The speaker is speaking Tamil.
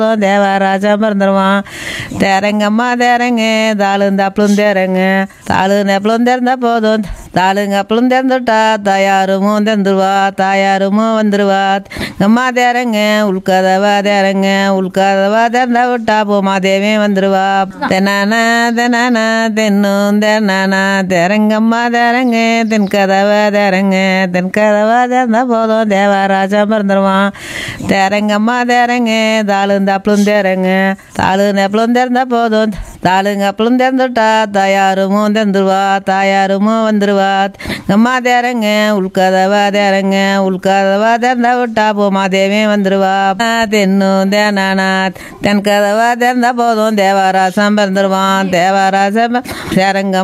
தேவராஜா பிறந்துருவான் தேரங்கம்மா தேரங்க தாளுந்த அப்பளும் தேரங்க தாளுங்க அப்பளும் திறந்தா போதும் தாளுங்க அப்பளும் திறந்துட்டா தாயாருமும் திறந்துருவா தாயாருமும் வந்துருவா அம்மா தேரங்க உள்கதவா தேரங்க உள்கதவா திறந்தா விட்டா பூமாதேவி வந்துருவா தெனான தெனான தென்னும் தெனானா தேரங்கம்மா தேரங்க தென்கதவா தேரங்க தென்கதவா திறந்தா போதும் தேவராஜா பிறந்துருவான் தேரங்கம்மா தேரங்க தாளுந்த அப்பளும் தேரங்க தாளுங்க அப்பளும் திறந்தா போதும் தாளுங்க அப்பளும் திறந்துட்டா தாயாருமும் திறந்துருவா தாயாருமும் வந்துருவா அம்மா தேரங்க உள்கதவா தேரங்க உள்கதவா திறந்தா விட்டா பூமாதேவி வந்துருவா தென்னும் தேனானா தென் கதவா திறந்தா போதும் தேவராசம் பிறந்துருவான் தேவராசம் தேரங்க